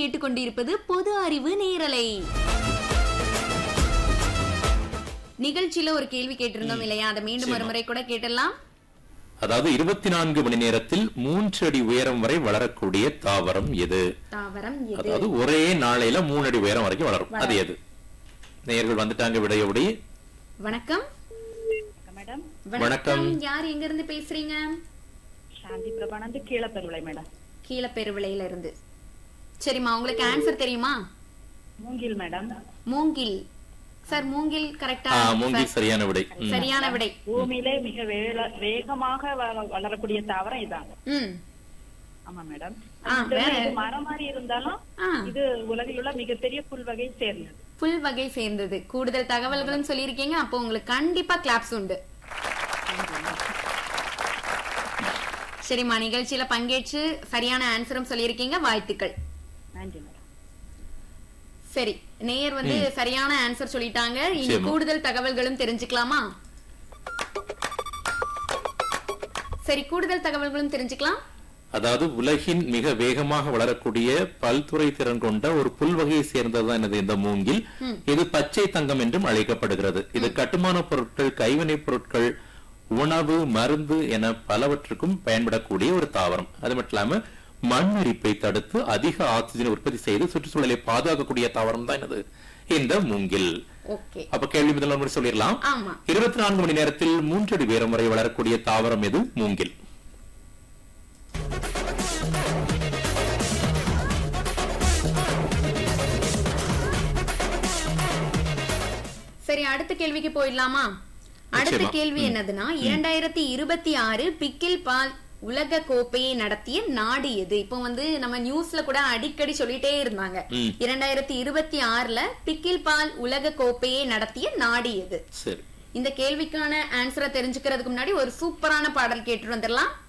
கேட்டுக்கொண்டிருப்பது பொது அறிவு நேரலை நிகழ்ச்சியில ஒரு கேள்வி கேட்டிருந்தோம் இல்லையா அதை மீண்டும் ஒரு முறை கூட கேட்டலாம் அதாவது இருபத்தி நான்கு மணி நேரத்தில் மூன்று அடி உயரம் வரை வளரக்கூடிய தாவரம் எது தாவரம் எது அதாவது ஒரே நாளையில மூணு அடி உயரம் வரைக்கும் வளரும் அது எது நேயர்கள் வந்துட்டாங்க விடையோடி வணக்கம் மேடம் வணக்கம். யார் எங்க இருந்து பேசுறீங்க சாந்தி பிரபானந்து கீழே பெருவிளை மேடம் கீழே பெருவிளையில இருந்து சரிம்மா உங்களுக்கு ஆன்சர் தெரியுமா மூங்கில் மேடம் மூங்கில் சார் மூங்கில் கரெக்டா ஆ, மூங்கில் சரியான விடை ம். சரியான விடை பூமியிலே மிக வேல- வேகமாக வ- வளரக்கூடிய தாவரம் இதான் ம் ஆமா மேடம் ஆ, இது வேற? இது மரம் மாதிரி இருந்தாலும் ஆ. இது உலகில் உள்ள மிகப்பெரிய புல் வகை சேர்ந்தது புல் வகை சேர்ந்தது கூடுதல் தகவல்களும் சொல்லியிருக்கீங்க அப்போ உங்களுக்கு கண்டிப்பா கிளாப்ஸ் உண்டு சரிம்மா நிகழ்ச்சியில பங்கேற்று சரியான ஆன்சரும் சொல்லியிருக்கீங்க வாழ்த்துக்கள் நன்றி மேடம் சரி நேயர் வந்து சரியான ஆன்சர் சொல்லிட்டாங்க இனி நிச்சயமா. கூடுதல் தகவல்களும் தெரிஞ்சுக்கலாமா சரி கூடுதல் தகவல்களும் தெரிஞ்சுக்கலாம் அதாவது உலகின் மிக வேகமாக வளரக்கூடிய பல்துறை திறன் கொண்ட ஒரு புல் வகையை சேர்ந்ததுதான் எனது இந்த மூங்கில் இது பச்சை தங்கம் என்றும் அழைக்கப்படுகிறது இது கட்டுமான பொருட்கள் கைவினைப் பொருட்கள் உணவு மருந்து என பலவற்றுக்கும் பயன்படக்கூடிய ஒரு தாவரம் அது மட்டும் இல்லாம மண் அரிப்பை தடுத்து அதிக ஆக்சிஜன் உற்பத்தி செய்து சுற்றுச்சூழலை பாதுகாக்கக்கூடிய தாவரம் தான் எனது இந்த மூங்கில் ஓகே அப்ப கேள்வி முதல்ல முறை சொல்லிடலாம் ஆமா இருபத்தி நான்கு மணி நேரத்தில் மூன்றடி உயரம் வரை வளரக்கூடிய தாவரம் எது மூங்கில் சரி அடுத்த கேள்விக்கு போயிடலாமா அடுத்த நிச்சயமா. கேள்வி என்னதுன்னா இரண்டாயிரத்தி இருபத்தி ஆறு பிக்கில் பால் உலக கோப்பையை நடத்திய நாடு எது இப்போ வந்து நம்ம நியூஸ்ல கூட அடிக்கடி சொல்லிட்டே இருந்தாங்க ம். இரண்டாயிரத்தி இருபத்தி ஆறுல பிக்கில் பால் உலக கோப்பையை நடத்திய நாடு எது சரி இந்த கேள்விக்கான ஆன்சரை தெரிஞ்சுக்கிறதுக்கு முன்னாடி ஒரு சூப்பரான பாடல் கேட்டு வந்துடலாம்